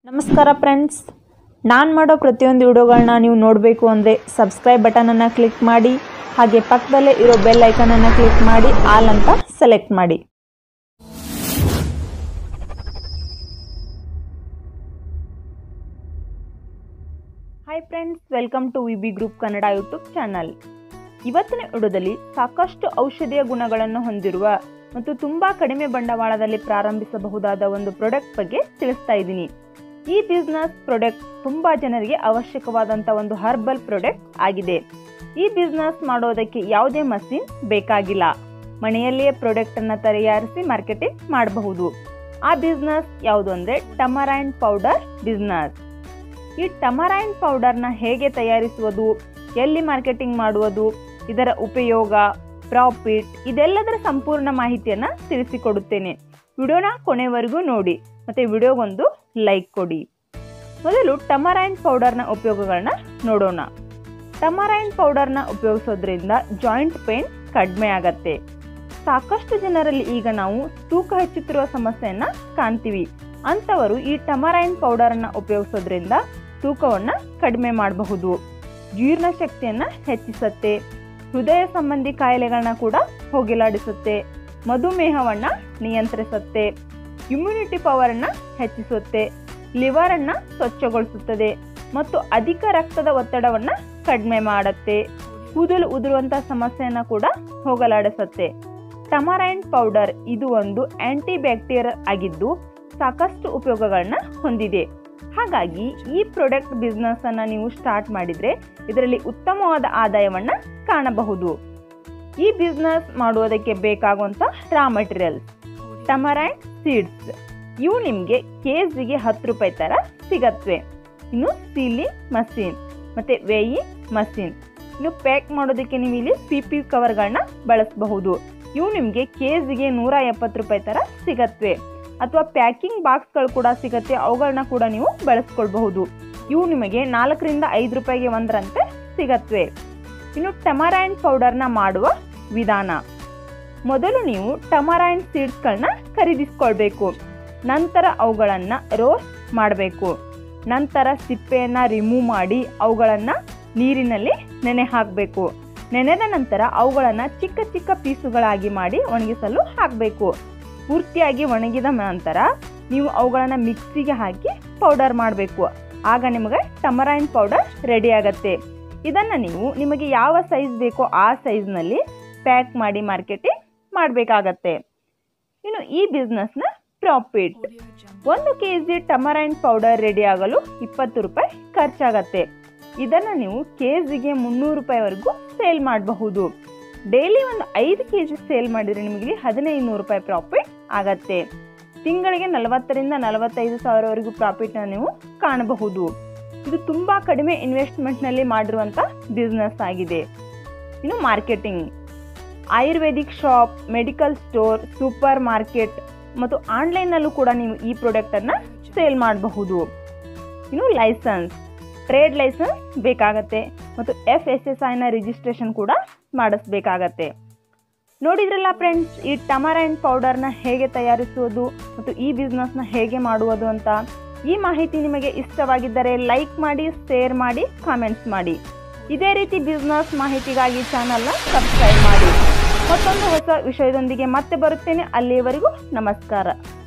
ನಮಸ್ಕಾರ ಫ್ರೆಂಡ್ಸ್ ನಾನು ಮಾಡೋ ಪ್ರತಿಯೊಂದು ವಿಡಿಯೋಗಳನ್ನ ನೀವು ನೋಡಬೇಕು ಅಂದರೆ ಸಬ್ಸ್ಕ್ರೈಬ್ ಬಟನನ್ನು ಕ್ಲಿಕ್ ಮಾಡಿ ಹಾಗೆ ಪಕ್ಕದಲ್ಲೇ ಇರೋ ಬೆಲ್ ಐಕನನ್ನು ಕ್ಲಿಕ್ ಮಾಡಿ ಆಲ್ ಅಂತ ಸೆಲೆಕ್ಟ್ ಮಾಡಿ hi friends welcome to V B group Kannada YouTube channel ಇವತ್ತಿನ ವಿಡಿಯೋದಲ್ಲಿ ಸಾಕಷ್ಟು ಔಷಧೀಯ ಗುಣಗಳನ್ನು ಹೊಂದಿರುವ ಮತ್ತು ತುಂಬ ಕಡಿಮೆ ಬಂಡವಾಳದಲ್ಲಿ ಪ್ರಾರಂಭಿಸಬಹುದಾದ ಒಂದು ಪ್ರಾಡಕ್ಟ್ ಬಗ್ಗೆ ತಿಳಿಸ್ತಾ ಇದ್ದೀನಿ ಈ ಬಿಸ್ನೆಸ್ ಪ್ರಾಡಕ್ಟ್ ತುಂಬ ಜನರಿಗೆ ಅವಶ್ಯಕವಾದಂಥ ಒಂದು ಹರ್ಬಲ್ ಪ್ರಾಡಕ್ಟ್ ಆಗಿದೆ ಈ ಬಿಸ್ನೆಸ್ ಮಾಡೋದಕ್ಕೆ ಯಾವುದೇ ಮಷಿನ್ ಬೇಕಾಗಿಲ್ಲ ಮನೆಯಲ್ಲಿಯೇ ಪ್ರಾಡಕ್ಟನ್ನು ತಯಾರಿಸಿ ಮಾರ್ಕೆಟಿಂಗ್ ಮಾಡಬಹುದು ಆ ಬಿಸ್ನೆಸ್ ಯಾವುದು ಅಂದರೆ ಟಮರೈನ್ ಪೌಡರ್ ಬಿಸ್ನೆಸ್ ಈ ಟಮರೈನ್ ಪೌಡರ್ನ ಹೇಗೆ ತಯಾರಿಸುವುದು ಎಲ್ಲಿ ಮಾರ್ಕೆಟಿಂಗ್ ಮಾಡುವುದು ಇದರ ಉಪಯೋಗ ಪ್ರಾಫಿಟ್ ಇದೆಲ್ಲದರ ಸಂಪೂರ್ಣ ಮಾಹಿತಿಯನ್ನು ತಿಳಿಸಿಕೊಡುತ್ತೇನೆ ವಿಡಿಯೋನ ಕೊನೆವರೆಗೂ ನೋಡಿ ಮತ್ತು ವಿಡಿಯೋಗೊಂದು ಲೈಕ್ ಕೊಡಿ ಮೊದಲು ಟಮರೈನ್ ಪೌಡರ್ನ ಉಪಯೋಗಗಳನ್ನ ನೋಡೋಣ ಟಮರೈನ್ ಪೌಡರ್ನ ಉಪಯೋಗಿಸೋದ್ರಿಂದ ಜಾಯಿಂಟ್ ಪೇನ್ ಕಡಿಮೆ ಆಗತ್ತೆ ಸಾಕಷ್ಟು ಜನರಲ್ಲಿ ಈಗ ನಾವು ತೂಕ ಹೆಚ್ಚುತ್ತಿರುವ ಸಮಸ್ಯೆಯನ್ನ ಕಾಣ್ತೀವಿ ಅಂಥವರು ಈ ಟಮರೈನ್ ಪೌಡರನ್ನು ಉಪಯೋಗಿಸೋದ್ರಿಂದ ತೂಕವನ್ನು ಕಡಿಮೆ ಮಾಡಬಹುದು ಜೀರ್ಣಶಕ್ತಿಯನ್ನು ಹೆಚ್ಚಿಸುತ್ತೆ ಹೃದಯ ಸಂಬಂಧಿ ಕಾಯಿಲೆಗಳನ್ನ ಕೂಡ ಹೋಗಿಲಾಡಿಸುತ್ತೆ ಮಧುಮೇಹವನ್ನು ನಿಯಂತ್ರಿಸುತ್ತೆ ಇಮ್ಯುನಿಟಿ ಪವರನ್ನು ಹೆಚ್ಚಿಸುತ್ತೆ ಲಿವರನ್ನು ಸ್ವಚ್ಛಗೊಳಿಸುತ್ತದೆ ಮತ್ತು ಅಧಿಕ ರಕ್ತದ ಒತ್ತಡವನ್ನು ಕಡಿಮೆ ಮಾಡುತ್ತೆ ಕೂದಲು ಉದುರುವಂಥ ಸಮಸ್ಯೆಯನ್ನು ಕೂಡ ಹೋಗಲಾಡಿಸುತ್ತೆ ಟಮರೈನ್ ಪೌಡರ್ ಇದು ಒಂದು ಆಂಟಿ ಬ್ಯಾಕ್ಟೀರಿಯಲ್ ಆಗಿದ್ದು ಸಾಕಷ್ಟು ಉಪಯೋಗಗಳನ್ನ ಹೊಂದಿದೆ ಹಾಗಾಗಿ ಈ ಪ್ರಾಡಕ್ಟ್ ಬಿಸ್ನೆಸ್ ಅನ್ನ ನೀವು ಸ್ಟಾರ್ಟ್ ಮಾಡಿದ್ರೆ ಇದರಲ್ಲಿ ಉತ್ತಮವಾದ ಆದಾಯವನ್ನ ಕಾಣಬಹುದು ಈ ಬಿಸ್ನೆಸ್ ಮಾಡುವುದಕ್ಕೆ ಬೇಕಾಗುವಂತ ರಾ ಮಟೀರಿಯಲ್ಸ್ ಟಮರೈನ್ ಸೀಡ್ಸ್ ಇವು ನಿಮಗೆ ಕೆ ಜಿಗೆ ಹತ್ತು ರೂಪಾಯಿ ತರ ಸಿಗತ್ವೆ ಇನ್ನು ಸೀಲಿಂಗ್ ಮಷೀನ್ ಮತ್ತೆ ವೇಯಿಂಗ್ ಮಷೀನ್ ಇನ್ನು ಪ್ಯಾಕ್ ಮಾಡೋದಕ್ಕೆ ನೀವು ಇಲ್ಲಿ ಪಿ ಪಿ ಕವರ್ಗಳನ್ನ ಬಳಸಬಹುದು ಇವು ನಿಮಗೆ ಕೆ ಜಿಗೆ ನೂರ ಎಪ್ಪತ್ತು ರೂಪಾಯಿ ತರ ಸಿಗತ್ವೆ ಅಥವಾ ಪ್ಯಾಕಿಂಗ್ ಬಾಕ್ಸ್ಗಳು ಕೂಡ ಸಿಗತ್ತೆ ಅವುಗಳನ್ನ ಕೂಡ ನೀವು ಬಳಸ್ಕೊಳ್ಬಹುದು ಇವು ನಿಮಗೆ ನಾಲ್ಕರಿಂದ ಐದು ರೂಪಾಯಿಗೆ ಒಂದರಂತೆ ಸಿಗತ್ವೆ ಇನ್ನು ಟಮರೈನ್ ಪೌಡರ್ನ ಮಾಡುವ ವಿಧಾನ ಮೊದಲು ನೀವು ಟಮರೈನ್ ಸೀಡ್ಸ್ಗಳನ್ನ ಖರೀದಿಸ್ಕೊಳ್ಬೇಕು ನಂತರ ಅವುಗಳನ್ನು ರೋಸ್ಟ್ ಮಾಡಬೇಕು ನಂತರ ಸಿಪ್ಪೆಯನ್ನು ರಿಮೂವ್ ಮಾಡಿ ಅವುಗಳನ್ನು ನೀರಿನಲ್ಲಿ ನೆನೆ ಹಾಕಬೇಕು ನೆನೆದ ನಂತರ ಅವುಗಳನ್ನು ಚಿಕ್ಕ ಚಿಕ್ಕ ಪೀಸುಗಳಾಗಿ ಮಾಡಿ ಒಣಗಿಸಲು ಹಾಕಬೇಕು ಪೂರ್ತಿಯಾಗಿ ಒಣಗಿದ ನಂತರ ನೀವು ಅವುಗಳನ್ನು ಮಿಕ್ಸಿಗೆ ಹಾಕಿ ಪೌಡರ್ ಮಾಡಬೇಕು ಆಗ ನಿಮಗೆ ಟಮರೈನ್ ಪೌಡರ್ ರೆಡಿ ಆಗತ್ತೆ ಇದನ್ನು ನೀವು ನಿಮಗೆ ಯಾವ ಸೈಜ್ ಬೇಕೋ ಆ ಸೈಜ್ನಲ್ಲಿ ಪ್ಯಾಕ್ ಮಾಡಿ ಮಾರ್ಕೆಟಿಂಗ್ ಮಾಡಬೇಕಾಗತ್ತೆ ಇನ್ನು ಈ ಬಿಸ್ನೆಸ್ನ ಪ್ರಾಫಿಟ್ ಒಂದು K G tamarind powder ready ಆಗಲು ಇಪ್ಪತ್ತು ರೂಪಾಯಿ ಖರ್ಚಾಗತ್ತೆ ಇದನ್ನು ನೀವು ಕೆ ಜಿಗೆ ಮುನ್ನೂರು ರೂಪಾಯಿವರೆಗೂ ಸೇಲ್ ಮಾಡಬಹುದು ಡೈಲಿ ಒಂದು ಐದು ಕೆ ಜಿ ಸೇಲ್ ಮಾಡಿದರೆ ನಿಮಗೆ ಹದಿನೈದು ನೂರು ರೂಪಾಯಿ ಪ್ರಾಫಿಟ್ ಆಗತ್ತೆ ತಿಂಗಳಿಗೆ ನಲವತ್ತರಿಂದ ನಲವತ್ತೈದು ಸಾವಿರವರೆಗೂ ಪ್ರಾಫಿಟ್ನ ನೀವು ಕಾಣಬಹುದು ಇದು ತುಂಬ ಕಡಿಮೆ ಇನ್ವೆಸ್ಟ್ಮೆಂಟ್ನಲ್ಲಿ ಮಾಡಿರುವಂಥ ಬಿಸ್ನೆಸ್ ಆಗಿದೆ ಇನ್ನು marketing ayurvedic shop medical store supermarket ಮತ್ತು ಆನ್ಲೈನ್ನಲ್ಲೂ ಕೂಡ ನೀವು ಈ ಪ್ರಾಡಕ್ಟನ್ನು ಸೇಲ್ ಮಾಡಬಹುದು ಇನ್ನು ಲೈಸೆನ್ಸ್ ಟ್ರೇಡ್ ಲೈಸೆನ್ಸ್ ಬೇಕಾಗತ್ತೆ ಮತ್ತು ಎಫ್ ಎಸ್ ಎಸ್ ಐನ ರಿಜಿಸ್ಟ್ರೇಷನ್ ಕೂಡ ಮಾಡಿಸ್ಬೇಕಾಗತ್ತೆ ನೋಡಿದ್ರಲ್ಲ ಫ್ರೆಂಡ್ಸ್ ಈ ಟಮರೈನ್ ಪೌಡರ್ನ ಹೇಗೆ ತಯಾರಿಸುವುದು ಮತ್ತು ಈ ಬಿಸ್ನೆಸ್ನ ಹೇಗೆ ಮಾಡುವುದು ಅಂತ ಈ ಮಾಹಿತಿ ನಿಮಗೆ ಇಷ್ಟವಾಗಿದ್ದರೆ ಲೈಕ್ ಮಾಡಿ ಶೇರ್ ಮಾಡಿ ಕಾಮೆಂಟ್ಸ್ ಮಾಡಿ ಇದೇ ರೀತಿ ಬಿಸ್ನೆಸ್ ಮಾಹಿತಿಗಾಗಿ ಚಾನಲ್ನ ಸಬ್ಸ್ಕ್ರೈಬ್ ಮಾಡಿ ಮತ್ತೊಂದು ಹೊಸ ವಿಷಯದೊಂದಿಗೆ ಮತ್ತೆ ಬರುತ್ತೇನೆ ಅಲ್ಲಿಯವರೆಗೂ ನಮಸ್ಕಾರ